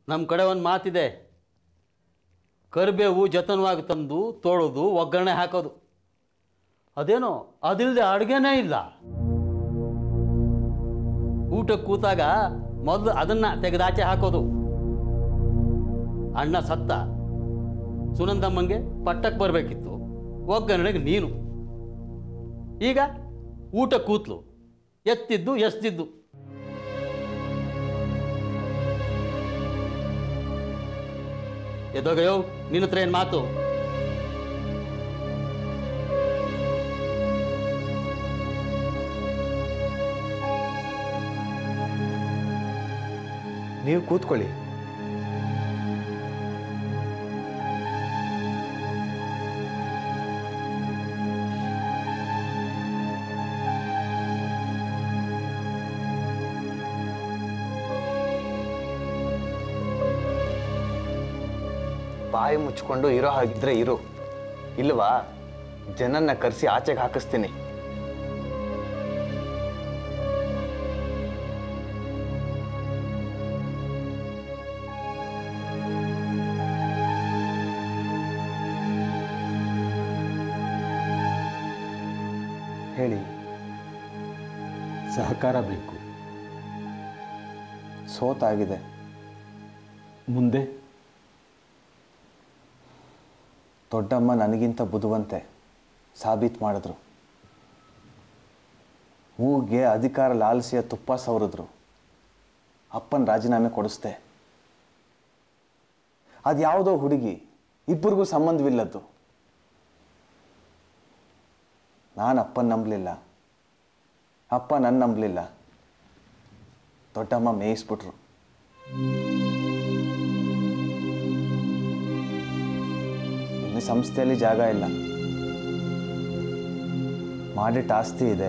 ನಮ್ಮ ಕಡೆ ಒಂದು ಮಾತಿದೆ ಕರಿಬೇವು ಜತನವಾಗಿ ತಂದು ತೊಳೆದು ಒಗ್ಗರಣೆ ಹಾಕೋದು ಅದೇನೋ ಅದಿಲ್ಲದೆ ಅಡುಗೆನೇ ಇಲ್ಲ ಊಟಕ್ಕೆ ಕೂತಾಗ ಮೊದಲು ಅದನ್ನು ತೆಗೆದಾಚೆ ಹಾಕೋದು ಅಣ್ಣ ಸತ್ತ ಸುನಂದಮ್ಮಂಗೆ ಪಟ್ಟಕ್ಕೆ ಬರಬೇಕಿತ್ತು ಒಗ್ಗರಣೆಗೆ ನೀನು ಈಗ ಊಟ ಕೂತ್ಲು ಎತ್ತಿದ್ದು ಎಸ್ತಿದ್ದು ಎದೋಗಯೋ ನಿನ್ನ ಹತ್ರ ಏನು ಮಾತು ನೀವು ಕೂತ್ಕೊಳ್ಳಿ ಬಾಯಿ ಮುಚ್ಕೊಂಡು ಇರೋ ಹಾಗಿದ್ರೆ ಇರು ಇಲ್ವಾ ಜನನ್ನ ಕರೆಸಿ ಆಚೆಗೆ ಹಾಕಿಸ್ತೀನಿ ಹೇಳಿ ಸಹಕಾರ ಬೇಕು ಸೋತಾಗಿದೆ ಮುಂದೆ ದೊಡ್ಡಮ್ಮ ನನಗಿಂತ ಬುದ್ಧಿವಂತೆ ಸಾಬೀತು ಮಾಡಿದ್ರು ಮೂಗ್ಗೆ ಅಧಿಕಾರ ಲಾಲಿಸಿಯ ತುಪ್ಪ ಸವರಿದ್ರು ಅಪ್ಪನ ರಾಜೀನಾಮೆ ಕೊಡಿಸ್ದೆ ಅದ್ಯಾವುದೋ ಹುಡುಗಿ ಇಬ್ಬರಿಗೂ ಸಂಬಂಧವಿಲ್ಲದ್ದು ನಾನು ಅಪ್ಪನ ನಂಬಲಿಲ್ಲ ಅಪ್ಪ ನನ್ನ ನಂಬಲಿಲ್ಲ ದೊಡ್ಡಮ್ಮ ಮೇಯಿಸ್ಬಿಟ್ರು ಇನ್ನು ಸಂಸ್ಥೆಯಲ್ಲಿ ಜಾಗ ಇಲ್ಲ ಮಾಡಿಟ್ಟು ಆಸ್ತಿ ಇದೆ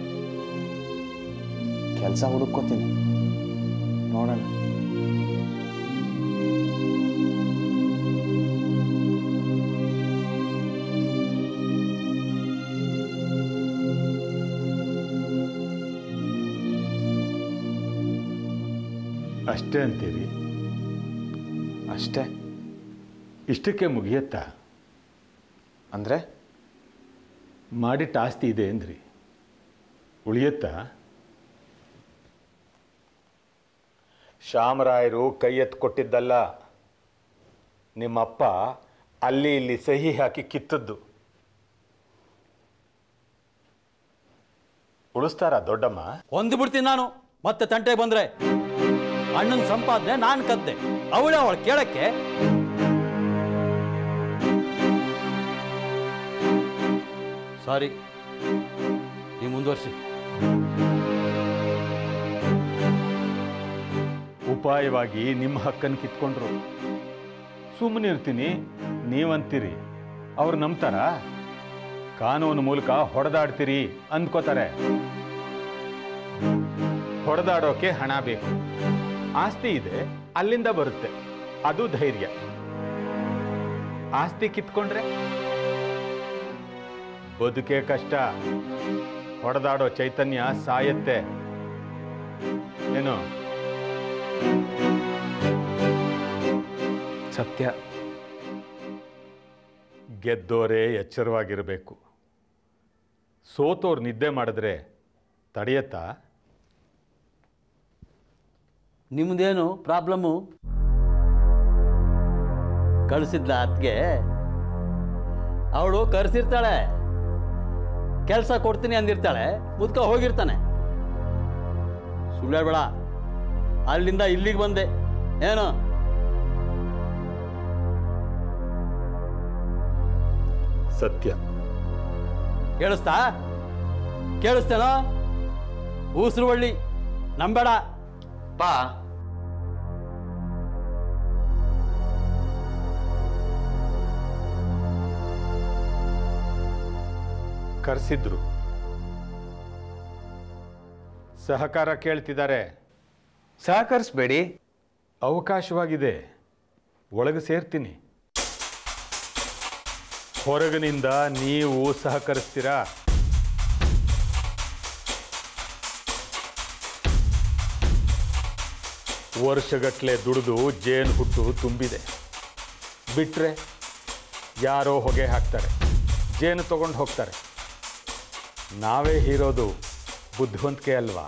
ಕೆಲಸ ಹುಡುಕೋತೀನಿ ನೋಡೋಣ ಅಷ್ಟೇ ಅಂತೀರಿ ಅಷ್ಟೇ ಇಷ್ಟಕ್ಕೆ ಮುಗಿಯತ್ತಾ ಅಂದರೆ ಮಾಡಿಟ್ಟ ಆಸ್ತಿ ಇದೆ ಅಂದ್ರಿ ಉಳಿಯತ್ತಾ ಶ್ಯಾಮರಾಯರು ಕೈ ಎತ್ತು ಕೊಟ್ಟಿದ್ದಲ್ಲ ನಿಮ್ಮಪ್ಪ ಅಲ್ಲಿ ಇಲ್ಲಿ ಸಹಿ ಹಾಕಿ ಕಿತ್ತದ್ದು ಉಳಿಸ್ತಾರ ದೊಡ್ಡಮ್ಮ ಹೊಂದ್ಬಿಡ್ತೀನಿ ನಾನು ಮತ್ತೆ ತಂಟೆಗೆ ಬಂದ್ರೆ ಅಣ್ಣನ ಸಂಪಾದನೆ ನಾನು ಕದ್ದೆ ಅವಳೇ ಅವಳು ಕೇಳಕ್ಕೆ ಸಾರಿ ನೀವು ಮುಂದುವರ್ಸಿ ಉಪಾಯವಾಗಿ ನಿಮ್ಮ ಹಕ್ಕನ್ನು ಕಿತ್ಕೊಂಡ್ರು ಸುಮ್ಮನೆ ಇರ್ತೀನಿ ನೀವಂತೀರಿ ಅವ್ರು ನಂಬ್ತಾರ ಕಾನೂನು ಮೂಲಕ ಹೊಡೆದಾಡ್ತೀರಿ ಅಂದ್ಕೋತಾರೆ ಹೊಡೆದಾಡೋಕೆ ಹಣ ಬೇಕು ಆಸ್ತಿ ಇದೆ ಅಲ್ಲಿಂದ ಬರುತ್ತೆ ಅದು ಧೈರ್ಯ ಆಸ್ತಿ ಕಿತ್ಕೊಂಡ್ರೆ ಬದುಕೆ ಕಷ್ಟ ಹೊಡೆದಾಡೋ ಚೈತನ್ಯ ಸಾಯತ್ತೆ ಏನು ಸತ್ಯ ಗೆದ್ದೋರೇ ಎಚ್ಚರವಾಗಿರಬೇಕು ಸೋತೋರು ನಿದ್ದೆ ಮಾಡಿದ್ರೆ ತಡೆಯತ್ತಾ ನಿಮ್ದೇನು ಪ್ರಾಬ್ಲಮ್ಮು ಕಳಿಸಿದ್ಲ ಅತ್ಗೆ ಅವಳು ಕರೆಸಿರ್ತಾಳೆ ಕೆಲಸ ಕೊಡ್ತೀನಿ ಅಂದಿರ್ತಾಳೆ ಮುದ್ಕ ಹೋಗಿರ್ತಾನೆ ಸುಳ್ಳು ಹೇಳ್ಬೇಡ ಅಲ್ಲಿಂದ ಇಲ್ಲಿಗೆ ಬಂದೆ ಏನು ಸತ್ಯ ಕೇಳಿಸ್ತಾ ಕೇಳಿಸ್ತೇನೋ ಊಸರು ಒಳ್ಳಿ ನಂಬೇಡ ಪಾ ಕರೆಸಿದ್ರು ಸಹಕಾರ ಕೇಳ್ತಿದ್ದಾರೆ ಸಹಕರಿಸ್ಬೇಡಿ ಅವಕಾಶವಾಗಿದೆ ಒಳಗೆ ಸೇರ್ತೀನಿ ಹೊರಗಿನಿಂದ ನೀವು ಸಹಕರಿಸ್ತೀರಾ ವರ್ಷಗಟ್ಟಲೆ ದುಡಿದು ಜೇನು ಹುಟ್ಟು ತುಂಬಿದೆ ಬಿಟ್ಟರೆ ಯಾರೋ ಹೊಗೆ ಹಾಕ್ತಾರೆ ಜೇನು ತಗೊಂಡು ಹೋಗ್ತಾರೆ ನಾವೇ ಹೀರೋದು ಬುದ್ಧಿವಂತಿಕೆ ಅಲ್ವಾ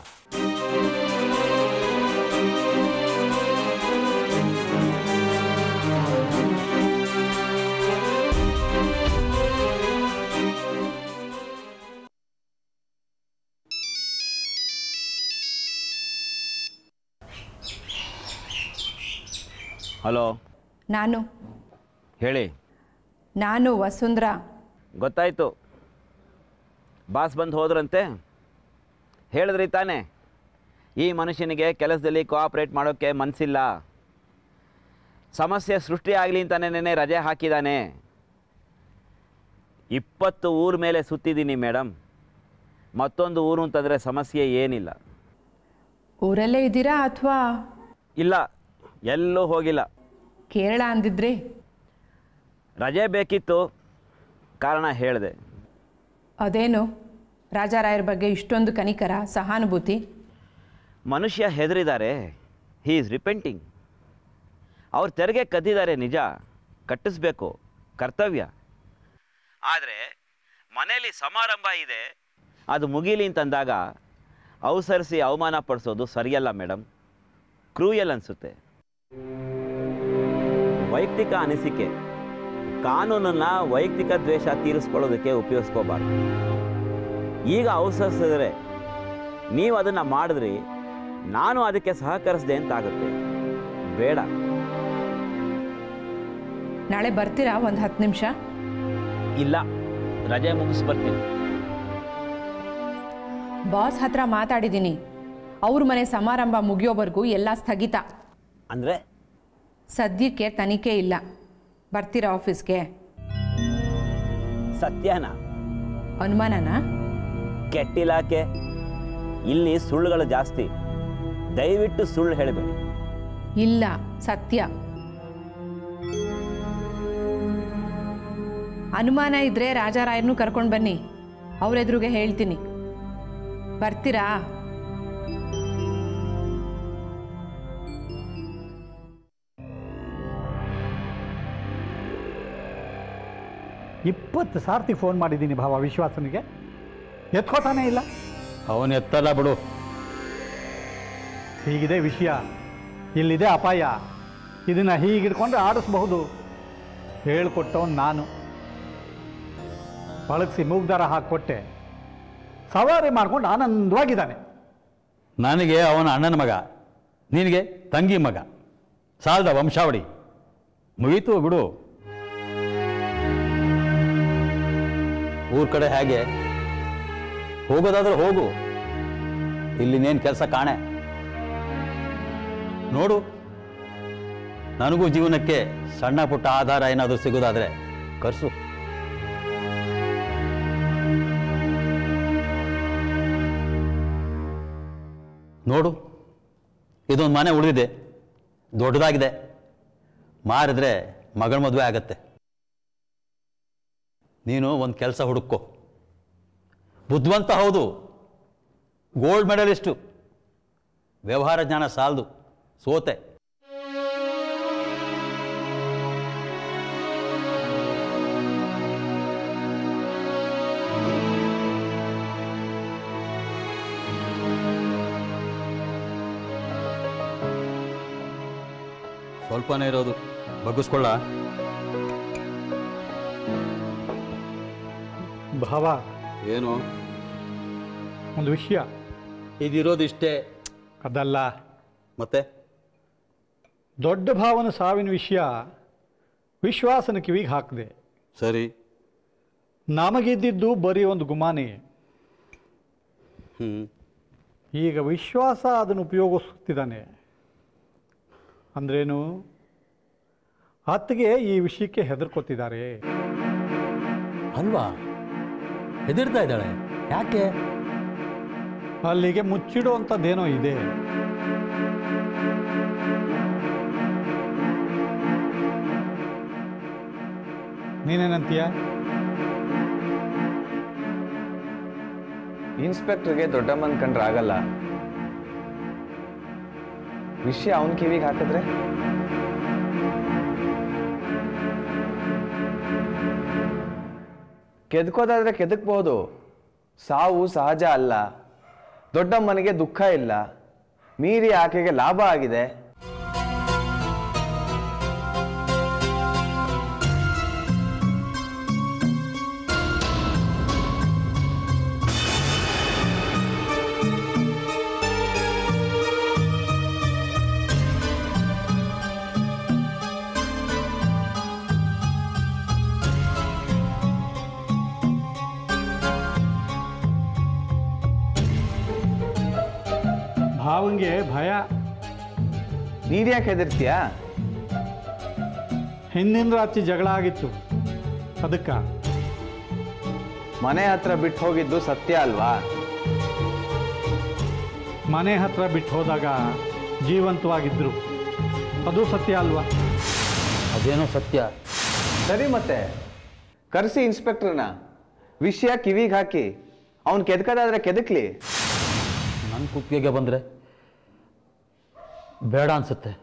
ಹಲೋ ನಾನು ಹೇಳಿ ನಾನು ವಸುಂಧ್ರ ಗೊತ್ತಾಯ್ತು ಬಾಸ್ ಬಂದು ಹೋದ್ರಂತೆ ಹೇಳಿದ್ರಿ ತಾನೇ ಈ ಮನುಷ್ಯನಿಗೆ ಕೆಲಸದಲ್ಲಿ ಕೋಆಪ್ರೇಟ್ ಮಾಡೋಕ್ಕೆ ಮನಸ್ಸಿಲ್ಲ ಸಮಸ್ಯೆ ಸೃಷ್ಟಿ ಆಗಲಿ ಅಂತಾನೆ ನೆನೆ ರಜೆ ಹಾಕಿದ್ದಾನೆ ಇಪ್ಪತ್ತು ಊರ ಮೇಲೆ ಸುತ್ತಿದ್ದೀನಿ ಮೇಡಮ್ ಮತ್ತೊಂದು ಊರು ಅಂತಂದರೆ ಸಮಸ್ಯೆ ಏನಿಲ್ಲ ಊರಲ್ಲೇ ಇದ್ದೀರಾ ಅಥವಾ ಇಲ್ಲ ಎಲ್ಲೂ ಹೋಗಿಲ್ಲ ಕೇರಳ ಅಂದಿದ್ರಿ ರಜೆ ಬೇಕಿತ್ತು ಕಾರಣ ಹೇಳಿದೆ ಅದೇನು ರಾಜಾರಾಯರ ಬಗ್ಗೆ ಇಷ್ಟೊಂದು ಕನಿಕರ ಸಹಾನುಭೂತಿ ಮನುಷ್ಯ ಹೆದರಿದ್ದಾರೆ ಹೀ ಈಸ್ ರಿಪೆಂಟಿಂಗ್ ಅವ್ರು ತೆರಿಗೆ ಕದ್ದಿದ್ದಾರೆ ನಿಜ ಕಟ್ಟಿಸ್ಬೇಕು ಕರ್ತವ್ಯ ಆದರೆ ಮನೆಯಲ್ಲಿ ಸಮಾರಂಭ ಇದೆ ಅದು ಮುಗೀಲಿ ಅಂತಂದಾಗ ಅವಸರಿಸಿ ಅವಮಾನ ಪಡಿಸೋದು ಸರಿಯಲ್ಲ ಮೇಡಮ್ ಕ್ರೂಯಲ್ ಅನಿಸುತ್ತೆ ವೈಯಕ್ತಿಕ ಅನಿಸಿಕೆ ಕಾನೂನನ್ನು ವೈಯಕ್ತಿಕ ದ್ವೇಷ ತೀರಿಸ್ಕೊಳ್ಳೋದಕ್ಕೆ ಉಪಯೋಗಿಸ್ಕೋಬಾರ್ದು ಈಗ ಅವಸರಿಸಿದ್ರೆ ನೀವು ಅದನ್ನು ಮಾಡಿದ್ರಿ ನಾನು ಅದಕ್ಕೆ ಸಹಕರಿಸಿದೆ ಅಂತಾಗುತ್ತೆ ಬೇಡ ನಾಳೆ ಬರ್ತೀರಾ ಒಂದು ಹತ್ತು ನಿಮಿಷ ಇಲ್ಲ ರಜೆ ಮುಗಿಸಿ ಬರ್ತೀನಿ ಬಾಸ್ ಹತ್ರ ಮಾತಾಡಿದ್ದೀನಿ ಅವ್ರ ಮನೆ ಸಮಾರಂಭ ಮುಗಿಯೋವರೆಗೂ ಎಲ್ಲ ಸ್ಥಗಿತ ಅಂದರೆ ಸದ್ಯಕ್ಕೆ ತನಿಖೆ ಇಲ್ಲ ಬರ್ತೀರಾ ಆಫೀಸ್ಗೆ ಸತ್ಯನ ಅನುಮಾನನಾ ಕೆಟ್ಟಿಲಾಕೆ ಇಲ್ಲಿ ಸುಳ್ಳುಗಳು ಜಾಸ್ತಿ ದಯವಿಟ್ಟು ಸುಳ್ಳು ಹೇಳಬೇಡಿ ಇಲ್ಲ ಸತ್ಯ ಅನುಮಾನ ಇದ್ರೆ ರಾಜಾರಾಯರ್ನು ಕರ್ಕೊಂಡು ಬನ್ನಿ ಅವ್ರೆದುರುಗೆ ಹೇಳ್ತೀನಿ ಬರ್ತೀರಾ ಇಪ್ಪತ್ತು ಸಾರ್ತಿ ಫೋನ್ ಮಾಡಿದ್ದೀನಿ ಭಾವ ವಿಶ್ವಾಸನಿಗೆ ಎತ್ಕೋತಾನೇ ಇಲ್ಲ ಅವನು ಎತ್ತಲ್ಲ ಬಿಡು ಹೀಗಿದೆ ವಿಷಯ ಇಲ್ಲಿದೆ ಅಪಾಯ ಇದನ್ನು ಹೀಗಿಡ್ಕೊಂಡು ಆಡಿಸ್ಬಹುದು ಹೇಳ್ಕೊಟ್ಟವನು ನಾನು ಪಳಗಿಸಿ ಮೂಗ್ದಾರ ಹಾಕಿಕೊಟ್ಟೆ ಸವಾರಿ ಮಾಡ್ಕೊಂಡು ಆನಂದವಾಗಿದ್ದಾನೆ ನನಗೆ ಅವನ ಅಣ್ಣನ ಮಗ ನಿನಗೆ ತಂಗಿ ಮಗ ಸಾಲದ ವಂಶಾವಳಿ ಮುಗೀತು ಬಿಡು ಊರ್ ಕಡೆ ಹೇಗೆ ಹೋಗೋದಾದ್ರೆ ಹೋಗು ಇಲ್ಲಿನೇನು ಕೆಲಸ ಕಾಣೆ ನೋಡು ನನಗೂ ಜೀವನಕ್ಕೆ ಸಣ್ಣ ಪುಟ್ಟ ಆಧಾರ ಏನಾದರೂ ಸಿಗೋದಾದ್ರೆ ಕರ್ಸು ನೋಡು ಇದೊಂದು ಮನೆ ಉಳಿದಿದೆ ದೊಡ್ಡದಾಗಿದೆ ಮಾರಿದ್ರೆ ಮಗಳ ಮದುವೆ ಆಗತ್ತೆ ನೀನು ಒಂದು ಕೆಲಸ ಹುಡುಕೋ ಬುದ್ಧಿವಂತ ಹೌದು ಗೋಲ್ಡ್ ಮೆಡಲಿಸ್ಟು ವ್ಯವಹಾರ ಜ್ಞಾನ ಸಾಲದು ಸೋತೆ ಸ್ವಲ್ಪನೇ ಇರೋದು ಬಗ್ಗಿಸ್ಕೊಳ್ಳ ಭಾವ ಏನು ಒಂದು ವಿಷಯ ಇದಿರೋದಿಷ್ಟೇ ಅದಲ್ಲ ಮತ್ತೆ ದೊಡ್ಡ ಭಾವನ ಸಾವಿನ ವಿಷಯ ವಿಶ್ವಾಸನ ಕಿವಿಗೆ ಹಾಕಿದೆ ಸರಿ ನಮಗಿದ್ದಿದ್ದು ಬರೀ ಒಂದು ಗುಮಾನಿ ಹ್ಞೂ ಈಗ ವಿಶ್ವಾಸ ಅದನ್ನು ಉಪಯೋಗಿಸುತ್ತಿದ್ದಾನೆ ಅಂದ್ರೇನು ಅತ್ತಿಗೆ ಈ ವಿಷಯಕ್ಕೆ ಹೆದರ್ಕೊತಿದ್ದಾರೆ ಅಲ್ವಾ ಹೆದರ್ತಾ ಇದ್ದಾಳೆ ಯಾಕೆ ಅಲ್ಲಿಗೆ ಮುಚ್ಚಿಡುವಂಥದ್ದೇನೋ ಇದೆ ನೀನೇನಂತೀಯ ಇನ್ಸ್ಪೆಕ್ಟರ್ಗೆ ದೊಡ್ಡಮ್ಮನ ಕಂಡ್ರೆ ಆಗಲ್ಲ ವಿಷಯ ಅವನ ಕಿವಿಗೆ ಹಾಕಿದ್ರೆ ಕೆದ್ಕೋದಾದ್ರೆ ಕೆದಕ್ಬೋದು ಸಾವು ಸಹಜ ಅಲ್ಲ ದೊಡ್ಡಮ್ಮನಿಗೆ ದುಃಖ ಇಲ್ಲ ಮೀರಿ ಆಕೆಗೆ ಲಾಭ ಆಗಿದೆ ಭಾವಂಗೆ ಭಯ ನೀನ್ಯಾಕೆ ಹೆದರ್ತೀಯಾ ಹಿಂದಿನ ರಾತ್ರಿ ಜಗಳ ಆಗಿತ್ತು ಅದಕ್ಕೆ ಮನೆ ಹತ್ರ ಬಿಟ್ಟು ಹೋಗಿದ್ದು ಸತ್ಯ ಅಲ್ವಾ ಮನೆ ಹತ್ರ ಬಿಟ್ಟು ಹೋದಾಗ ಜೀವಂತವಾಗಿದ್ದರು ಅದು ಸತ್ಯ ಅಲ್ವಾ ಅದೇನೋ ಸತ್ಯ ಸರಿ ಮತ್ತೆ ಕರೆಸಿ ಇನ್ಸ್ಪೆಕ್ಟರ್ನ ವಿಷಯ ಕಿವಿಗೆ ಹಾಕಿ ಅವ್ನು ಕೆದಕದಾದ್ರೆ ಕೆದಕ್ಲಿ ನನ್ನ ಕುತ್ತಿಗೆಗೆ ಬಂದರೆ ಬೇಡ ಅನ್ಸುತ್ತೆ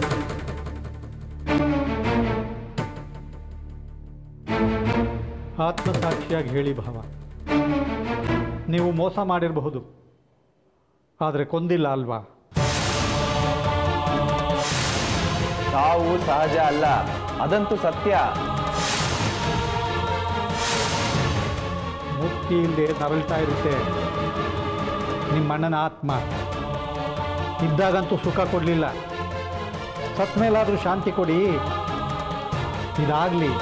ಆತ್ಮಸಾಕ್ಷಿಯಾಗಿ ಹೇಳಿ ಭಾವ ನೀವು ಮೋಸ ಮಾಡಿರಬಹುದು ಆದರೆ ಕೊಂದಿಲ್ಲ ಅಲ್ವಾ ಸಾವು ಸಹಜ ಅಲ್ಲ ಅದಂತೂ ಸತ್ಯ ಮುಕ್ತಿ ಇಲ್ಲದೆ ನರಳ್ತಾ ಇರುತ್ತೆ ನಿಮ್ಮ ಅಣ್ಣನ ಆತ್ಮ ಇದ್ದಾಗಂತೂ ಸುಖ ಕೊಡಲಿಲ್ಲ ಸತ್ ಮೇಲಾದರೂ ಶಾಂತಿ ಕೊಡಿ ಇದಾಗಲಿ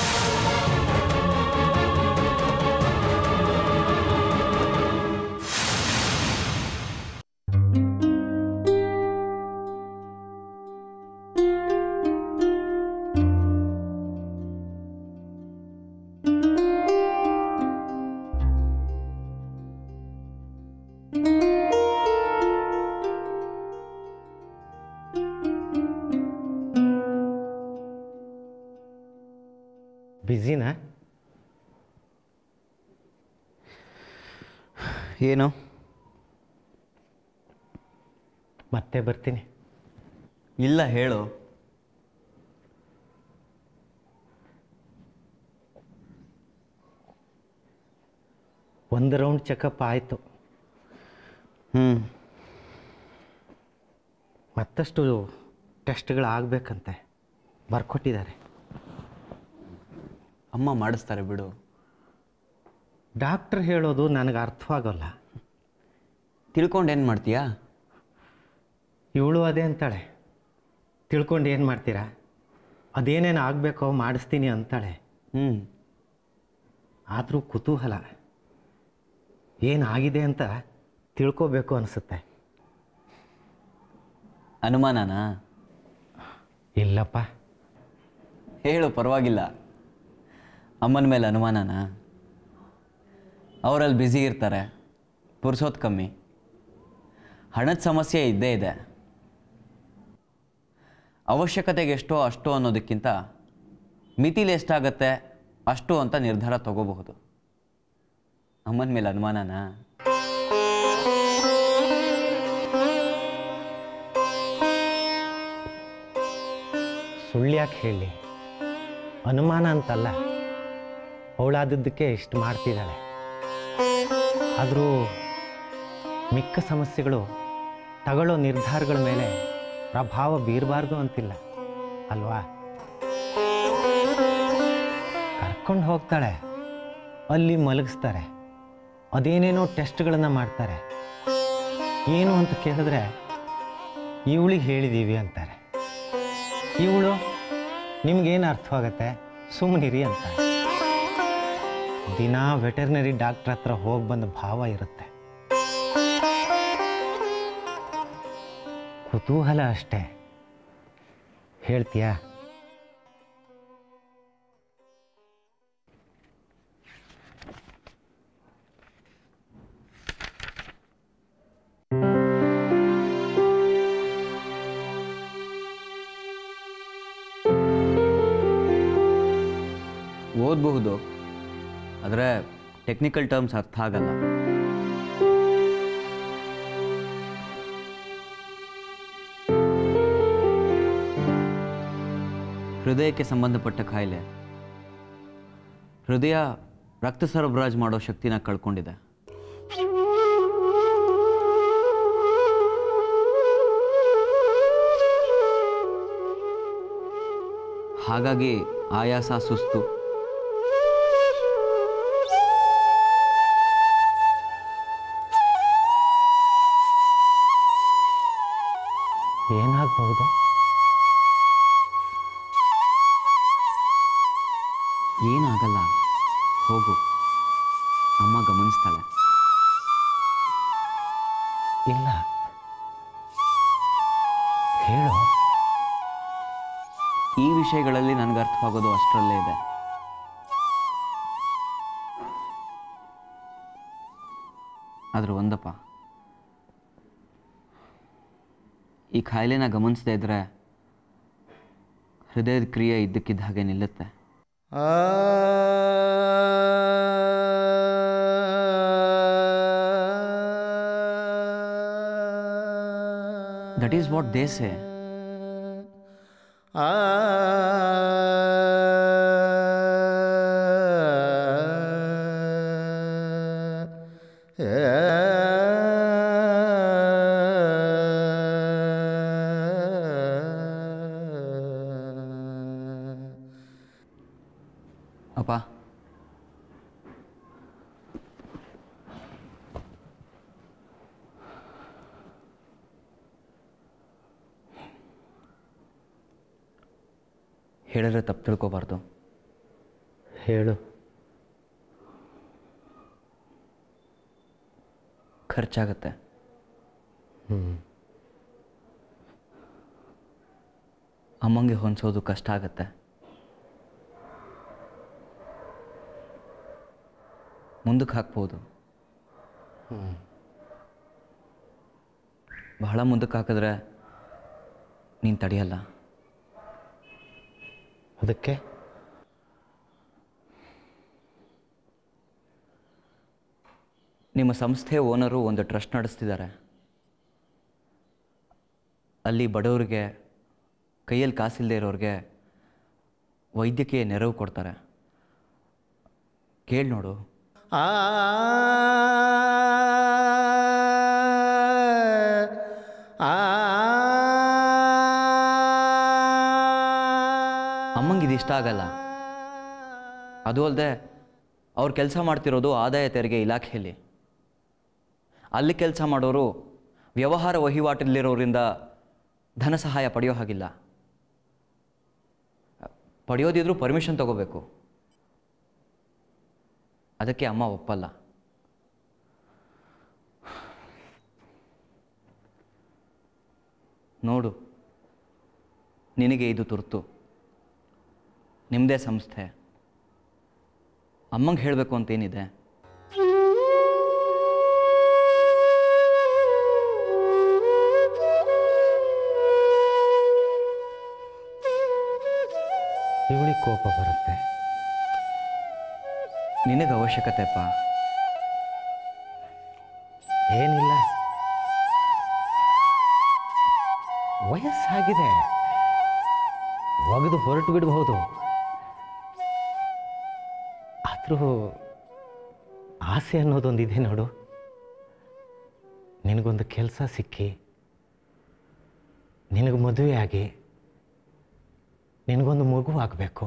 ಬ್ಯುಸಿನಾ ಏನು ಮತ್ತೆ ಬರ್ತೀನಿ ಇಲ್ಲ ಹೇಳು ಒಂದು ರೌಂಡ್ ಚೆಕಪ್ ಆಯಿತು ಹ್ಞೂ ಮತ್ತಷ್ಟು ಟೆಸ್ಟ್ಗಳು ಆಗಬೇಕಂತೆ ಬರ್ಕೊಟ್ಟಿದ್ದಾರೆ ಅಮ್ಮ ಮಾಡಿಸ್ತಾರೆ ಬಿಡು ಡಾಕ್ಟ್ರ್ ಹೇಳೋದು ನನಗೆ ಅರ್ಥವಾಗಲ್ಲ ತಿಳ್ಕೊಂಡು ಏನು ಮಾಡ್ತೀಯಾ ಇವಳು ಅದೇ ಅಂತಾಳೆ ತಿಳ್ಕೊಂಡು ಏನು ಮಾಡ್ತೀರಾ ಅದೇನೇನು ಆಗಬೇಕೋ ಮಾಡಿಸ್ತೀನಿ ಅಂತಾಳೆ ಹ್ಞೂ ಆದರೂ ಕುತೂಹಲ ಏನಾಗಿದೆ ಅಂತ ತಿಳ್ಕೋಬೇಕು ಅನಿಸುತ್ತೆ ಅನುಮಾನನಾ ಇಲ್ಲಪ್ಪ ಹೇಳು ಪರವಾಗಿಲ್ಲ ಅಮ್ಮನ ಮೇಲೆ ಅನುಮಾನನಾ ಅವರಲ್ಲಿ ಬ್ಯುಸಿ ಇರ್ತಾರೆ ಪುರ್ಸೋದು ಕಮ್ಮಿ ಹಣದ ಸಮಸ್ಯೆ ಇದ್ದೇ ಇದೆ ಅವಶ್ಯಕತೆಗೆ ಎಷ್ಟೋ ಅಷ್ಟು ಅನ್ನೋದಕ್ಕಿಂತ ಮಿತಿಲಿ ಎಷ್ಟಾಗತ್ತೆ ಅಷ್ಟು ಅಂತ ನಿರ್ಧಾರ ತಗೋಬಹುದು ಅಮ್ಮನ ಮೇಲೆ ಅನುಮಾನನಾ ಸುಳ್ಳು ಯಾಕೆ ಹೇಳಿ ಅನುಮಾನ ಅಂತಲ್ಲ ಅವಳಾದದ್ದಕ್ಕೆ ಇಷ್ಟು ಮಾಡ್ತಿದ್ದಾಳೆ ಆದರೂ ಮಿಕ್ಕ ಸಮಸ್ಯೆಗಳು ತಗೊಳ್ಳೋ ನಿರ್ಧಾರಗಳ ಮೇಲೆ ಪ್ರಭಾವ ಬೀರಬಾರ್ದು ಅಂತಿಲ್ಲ ಅಲ್ವಾ ಕರ್ಕೊಂಡು ಹೋಗ್ತಾಳೆ ಅಲ್ಲಿ ಮಲಗಿಸ್ತಾರೆ ಅದೇನೇನೋ ಟೆಸ್ಟ್ಗಳನ್ನು ಮಾಡ್ತಾರೆ ಏನು ಅಂತ ಕೇಳಿದ್ರೆ ಇವಳಿಗೆ ಹೇಳಿದ್ದೀವಿ ಅಂತಾರೆ ಇವಳು ನಿಮ್ಗೇನು ಅರ್ಥವಾಗತ್ತೆ ಸುಮ್ಮನಿರಿ ಅಂತ ದಿನಾ ವೆಟರ್ನರಿ ಡಾಕ್ಟ್ರ್ ಹತ್ರ ಹೋಗಿ ಬಂದ ಭಾವ ಇರುತ್ತೆ ಕುತೂಹಲ ಅಷ್ಟೇ ಹೇಳ್ತೀಯಾ ಓದಬಹುದು ಆದರೆ ಟೆಕ್ನಿಕಲ್ ಟರ್ಮ್ಸ್ ಅರ್ಥ ಆಗಲ್ಲ ಹೃದಯಕ್ಕೆ ಸಂಬಂಧಪಟ್ಟ ಕಾಯಿಲೆ ಹೃದಯ ರಕ್ತ ಸರಬರಾಜು ಮಾಡೋ ಶಕ್ತಿನ ಕಳ್ಕೊಂಡಿದೆ ಹಾಗಾಗಿ ಆಯಾಸ ಸುಸ್ತು ಏನಾಗಬಹುದು ಏನಾಗಲ್ಲ ಹೋಗು ಅಮ್ಮ ಗಮನಿಸ್ತಾಳೆ ಇಲ್ಲ ಹೇಳು ಈ ವಿಷಯಗಳಲ್ಲಿ ನನಗೆ ಅರ್ಥವಾಗೋದು ಅಷ್ಟರಲ್ಲೇ ಇದೆ ಆದ್ರೆ ಒಂದಪ್ಪ ಈ ಕಾಯಿಲೆನ ಗಮನಿಸದೇ ಇದ್ರೆ ಹೃದಯದ ಕ್ರಿಯೆ ಇದ್ದಕ್ಕಿದ್ದ ಹಾಗೆ ನಿಲ್ಲುತ್ತೆ that is what they say ಅಪ್ಪ ಹೇಳಿದ್ರೆ ತಪ್ಪು ತಿಳ್ಕೊಬಾರ್ದು ಹೇಳು ಖರ್ಚಾಗತ್ತೆ ಅಮ್ಮಂಗೆ ಹೊಂದಿಸೋದು ಕಷ್ಟ ಆಗತ್ತೆ ಮುಂದಕ್ಕೆ ಹಾಕ್ಬೋದು ಬಹಳ ಮುಂದಕ್ಕೆ ಹಾಕಿದ್ರೆ ನೀನು ತಡೆಯಲ್ಲ ಅದಕ್ಕೆ ನಿಮ್ಮ ಸಂಸ್ಥೆ ಓನರು ಒಂದು ಟ್ರಸ್ಟ್ ನಡೆಸ್ತಿದ್ದಾರೆ ಅಲ್ಲಿ ಬಡವರಿಗೆ ಕೈಯಲ್ಲಿ ಕಾಸಿಲ್ಲದೆ ಇರೋರಿಗೆ ವೈದ್ಯಕೀಯ ನೆರವು ಕೊಡ್ತಾರೆ ಕೇಳಿ ನೋಡು ಅಮ್ಮಂಗೆ ಇದು ಇಷ್ಟ ಆಗಲ್ಲ ಅದು ಅಲ್ಲದೆ ಅವ್ರು ಕೆಲಸ ಮಾಡ್ತಿರೋದು ಆದಾಯ ತೆರಿಗೆ ಇಲಾಖೆಯಲ್ಲಿ ಅಲ್ಲಿ ಕೆಲಸ ಮಾಡೋರು ವ್ಯವಹಾರ ವಹಿವಾಟಲ್ಲಿರೋರಿಂದ ಧನ ಸಹಾಯ ಪಡೆಯೋ ಹಾಗಿಲ್ಲ ಪಡೆಯೋದಿದ್ರೂ ಪರ್ಮಿಷನ್ ತಗೋಬೇಕು ಅದಕ್ಕೆ ಅಮ್ಮ ಒಪ್ಪಲ್ಲ ನೋಡು ನಿನಗೆ ಇದು ತುರ್ತು ನಿಮ್ಮದೇ ಸಂಸ್ಥೆ ಅಮ್ಮಂಗೆ ಹೇಳಬೇಕು ಅಂತೇನಿದೆ ಇವಳಿಗೆ ಕೋಪ ಬರುತ್ತೆ ನಿನಗೆ ಅವಶ್ಯಕತೆಪ್ಪ ಏನಿಲ್ಲ ವಯಸ್ಸಾಗಿದೆ ಒಗೆದು ಹೊರಟು ಬಿಡಬಹುದು ಆದರೂ ಆಸೆ ಅನ್ನೋದೊಂದಿದೆ ನೋಡು ನಿನಗೊಂದು ಕೆಲಸ ಸಿಕ್ಕಿ ನಿನಗೆ ಮದುವೆ ಆಗಿ ನಿನಗೊಂದು ಮಗು ಆಗಬೇಕು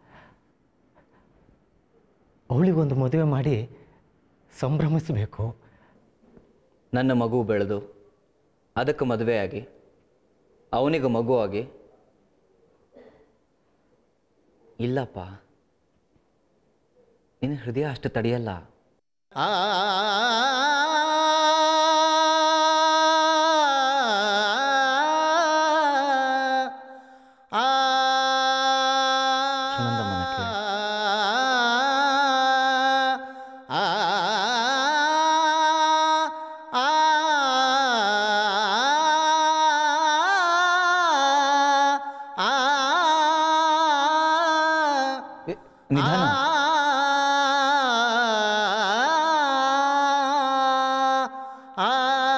ಅವಳಿಗೊಂದು ಮದುವೆ ಮಾಡಿ ಸಂಭ್ರಮಿಸಬೇಕು ನನ್ನ ಮಗು ಬೆಳೆದು ಅದಕ್ಕೆ ಮದುವೆ ಆಗಿ ಅವನಿಗೆ ಮಗು ಆಗಿ ಇಲ್ಲಪ್ಪ ನಿನ್ನ ಹೃದಯ ಅಷ್ಟು ತಡೆಯಲ್ಲ ಸುನಂದಮ್ಮನ ಕೇಳು. ಏ, ನಿಧಾನ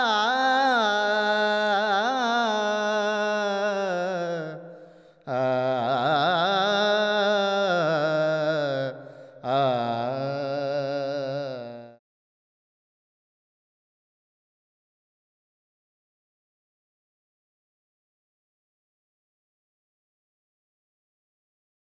ಆ